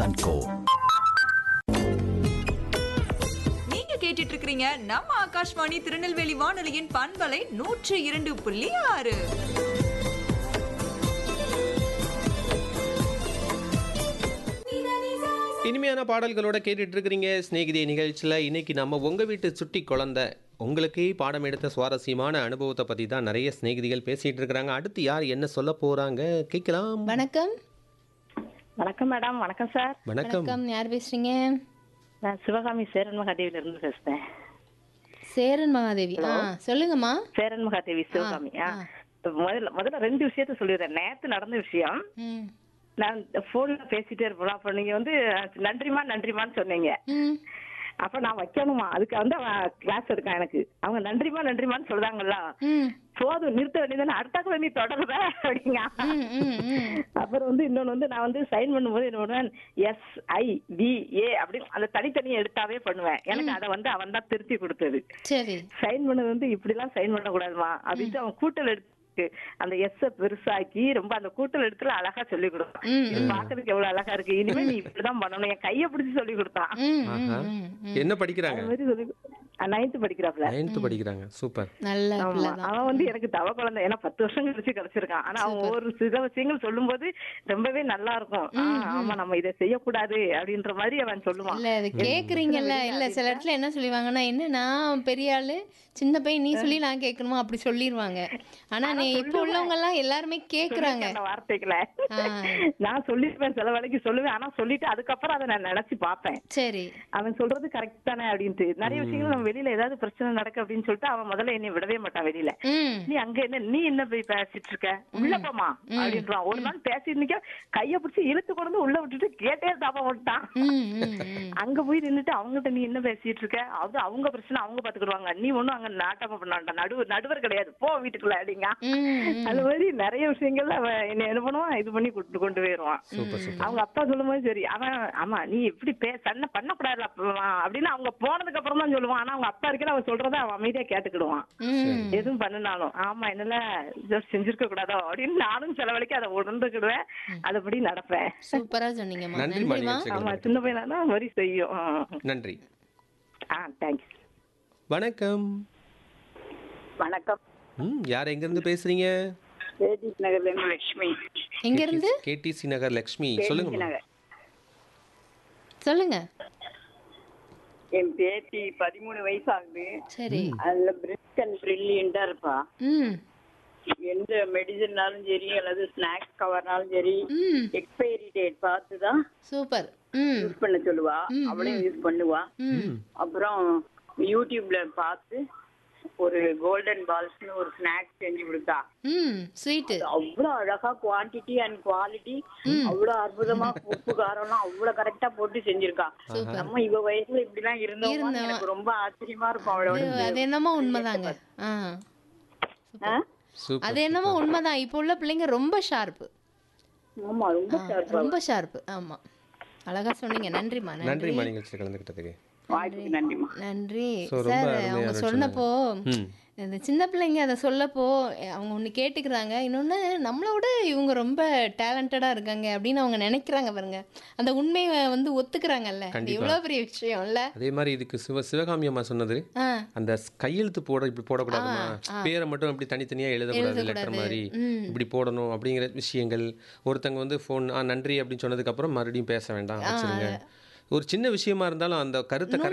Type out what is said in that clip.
And கோ நீங்க கேட்டுட்டு இருக்கிறீங்க நம்ம ஆகாஷ்வாணி திருநெல்வேலி வானொலியின் பண்பலை நூற்று இரண்டு புள்ளி ஆறு இனிமையான பாடல்களோட கேட்டுட்டு இருக்கிறீங்க சிநேகிதி நிகழ்ச்சியில் இன்னைக்கு நம்ம உங்கள் வீட்டு சுட்டி குழந்தை உங்களுக்கே பாடம் எடுத்த சுவாரஸ்யமான அனுபவத்தை பற்றி தான் நிறைய சிநேகிதிகள் பேசிகிட்டு இருக்கிறாங்க அடுத்து யார் என்ன சொல்ல போகிறாங்க கேட்கலாம் வணக்கம் வணக்கம் மேடம் வணக்கம் சார் வணக்கம் வணக்கம் யார் பேசுறீங்க நான் சிவகாமி சேரன் மகாதேவில இருந்து பேசுறேன் சேரன் மகாதேவி ஆ சொல்லுங்கம்மா சேரன் மகாதேவி சிவகாமி ஆ முதல்ல முதல்ல ரெண்டு விஷயத்த சொல்லிடுறேன் நேத்து நடந்த விஷயம் ம் நான் போன்ல பேசிட்டே இருப்போம் அப்ப நீங்க வந்து நன்றிமா நன்றிமான்னு சொன்னீங்க ம் அப்ப நான் வைக்கணுமா அதுக்கு வந்து அவன் கிளாஸ் எடுக்கான் எனக்கு அவங்க நன்றிமா நன்றிமான்னு சொல்றாங்கல்ல ம் போதும் நிறுத்த வேண்டியதானே அடுத்தாக்குள்ள நீ தொடருவ அப்படிங்க ம், ம், ம். அப்புறம் வந்து இன்னொன்னு வந்து நான் வந்து சைன் பண்ணும்போது என்ன பண்ணுவேன் எஸ் ஐ வி ஏ அப்படின்னு அந்த தனித்தனியா எடுத்தாவே பண்ணுவேன் எனக்கு அதை வந்து அவன் தான் திருத்தி கொடுத்தது சரி சைன் பண்ணது வந்து இப்படி எல்லாம் சைன் பண்ண கூடாதுமா அப்படின்ட்டு அவன் கூட்டல் எடுத்து அந்த எஸ் பெருசாக்கி ரொம்ப அந்த கூட்டல் எடுத்துல அழகா சொல்லி கொடுத்தான் ம், இது பாக்குறதுக்கு எவ்வளவு அழகா இருக்கு இனிமே நீ இப்படிதான் பண்ணணும் என் கைய பிடிச்சு சொல்லி கொடுத்தான் ம், ம், ஆஹா. ம், ம். என்ன படிக்கிறாங்க அது மாதிரி சொல்லி நைன்த் படிக்கிறாப்ல நைன்த்து படிக்கிறாங்க சூப்பர் நல்ல ஆமா பிள்ளைதான் அவன் வந்து எனக்கு தவ குழந்தை ஏன்னா பத்து வருஷம் கழிச்சு கிடைச்சிருக்கான் ஆனா அவன் ஒரு சில விஷயங்கள் சொல்லும்போது ரொம்பவே நல்லா இருக்கும் ஆ, ஆமா நம்ம இதை செய்யக்கூடாது அப்படின்ற மாதிரி அவன் சொல்லுவான் இல்ல அது கேக்குறீங்கல்ல இல்ல சில இடத்துல என்ன சொல்லுவாங்கன்னா என்ன நான் பெரிய ஆளு சின்ன பையன் நீ சொல்லி நான் கேட்கணுமா அப்படி சொல்லிடுவாங்க ஆனா நீ இப்ப உள்ளவங்க எல்லாம் எல்லாருமே கேக்குறாங்க அந்த வார்த்தைகளை ஆ. நான் சொல்லிருப்பேன் சில வேலைக்கு சொல்லுவேன் ஆனா சொல்லிட்டு அதுக்கப்புறம் அதை நான் நினைச்சு பார்ப்பேன் சரி அவன் சொல்றது கரெக்ட் தானே அப்படின்ட்டு நிறைய விஷயங்கள் நம்ம வெளியில ஏதாவது பிரச்சனை நடக்கு அப்படின்னு சொல்லிட்டு அவன் முதல்ல என்னை விடவே மாட்டான் வெளியில ம் நீ அங்க என்ன நீ என்ன போய் பேசிட்டு இருக்க உள்ள போமா அப்படின்றான் ஒரு நாள் பேசிட்டு நிக்க கைய பிடிச்சி இழுத்து கொண்டு வந்து உள்ள விட்டுட்டு கேட்டே தாப்பா விட்டான் ம் ம் ம் அங்க போய் நின்னுட்டு அவங்ககிட்ட நீ என்ன பேசிட்டு இருக்க அது அவங்க பிரச்சனை அவங்க பாத்துக்கிடுவாங்க நீ ஒண்ணும் அங்க நாட்டமா பண்ண வேண்டாம் நடுவர் நடுவர் கிடையாது போ வீட்டுக்குள்ள அப்படிங்க ம், ம். அது மாதிரி நிறைய விஷயங்கள்ல அவன் என்ன என்ன பண்ணுவான் இது பண்ணி கொண்டு கொண்டு போயிருவான் சூப்பர் சூப்பர் அவங்க அப்பா சொல்லும்போது சரி அவன் ஆமா நீ இப்படி பே சண்டை பண்ணக்கூடாது அப்படின்னு அவங்க போனதுக்கு அப்புறம் தான் சொல்லுவான் ஆனா அவங்க அப்பா இருக்கிற அவன் சொல்றத அவன் அமைதியா கேட்டுக்கிடுவான் ம் எதுவும் பண்ணினாலும் ஆமா என்னால இதை செஞ்சிருக்க கூடாதோ அப்படின்னு நானும் சில வேலைக்கு அதை உணர்ந்துக்கிடுவேன் அதுபடி நடப்பேன் சூப்பரா சொன்னீங்கம்மா நன்றி நன்றிமா மணி ஆமா சின்ன பையனா தான் வரி செய்யும் ஆ. நன்றி ஆ தேங்க்ஸ் வணக்கம் வணக்கம் ம் யார் எங்கேருந்து பேசுறீங்க வேதிக் நகர்ல இருந்து லட்சுமி எங்க இருந்து கேடிசி நகர் லக்ஷ்மி சொல்லுங்க நகர் சொல்லுங்க என் பேத்தி பதிமூணு வயசு ஆகுது சரி அதுல பிரிஸ்க் அண்ட் பிரில்லியண்டா இருப்பா ம் எந்த மெடிசன்னாலும் சரி அல்லது ஸ்நாக்ஸ் கவர்னாலும் சரி ம் எக்ஸ்பைரி டேட் பார்த்து தான் சூப்பர் ம் யூஸ் பண்ண சொல்லுவா அவளையும் யூஸ் பண்ணுவா ம் அப்புறம் யூடியூப்ல பார்த்து ஒரு கோல்டன் பால்ஸ்னு ஒரு ஸ்நாக்ஸ் செஞ்சு கொடுத்தா ம் ஸ்வீட்டு அவ்வளவு அழகா குவாண்டிட்டி அண்ட் குவாலிட்டி அவ்வளவு அற்புதமா உப்பு காரம்லாம் அவ்வளவு கரெக்டா போட்டு செஞ்சிருக்கா நம்ம இவ வயசுல இப்படி எல்லாம் இருந்தோம் இருந்தோம். எனக்கு ரொம்ப ஆச்சரியமா இருக்கும் அவளோட அது அது என்னமோ உண்மைதாங்க ஆ ஆ? சூப்பர் அது என்னமோ உண்மைதான் இப்போ உள்ள பிள்ளைங்க ரொம்ப ஷார்ப்பு ஆமா ரொம்ப sharp. ரொம்ப ஷார்ப்பு ஆமா அழகா சொன்னீங்க நன்றிம்மா நன்றி நன்றி மணி நிகழ்ச்சியில் கலந்துக்கிட்டதுக்கு வாய்ப்புக்கு நன்றிமா நன்றி So, ரொம்ப சார் அருமையா அவங்க இருந்துச்சு. சொன்னப்போ ம். இந்த சின்ன பிள்ளைங்க அதை சொல்லப்போ அவங்க ஒன்று கேட்டுக்கிறாங்க இன்னொன்று நம்மளோட இவங்க ரொம்ப டேலண்டடாக இருக்காங்க அப்படின்னு அவங்க நினைக்கிறாங்க பாருங்க அந்த உண்மையை வந்து ஒத்துக்கிறாங்கல்ல அது கண்டிப்பா. எவ்வளோ பெரிய விஷயம் இல்ல அதே மாதிரி இதுக்கு சிவ சிவகாமி அம்மா சொன்னது ஆ அந்த ஸ்- கையெழுத்து போட இப்படி போடக்கூடாதுமா பேரை மட்டும் அப்படி தனித்தனியா எழுதக்கூடாது லெட்டர் மாதிரி இப்படி போடணும் அப்படிங்கிற விஷயங்கள் ஒருத்தங்க வந்து ஃபோன் ஆ நன்றி அப்படின்னு சொன்னதுக்கு அப்புறம் மறுபடியும் பேச வேண்டாம் வச்சிருங்க ஒரு சின்ன விஷயமா இருந்தாலும் அந்த கருத்தை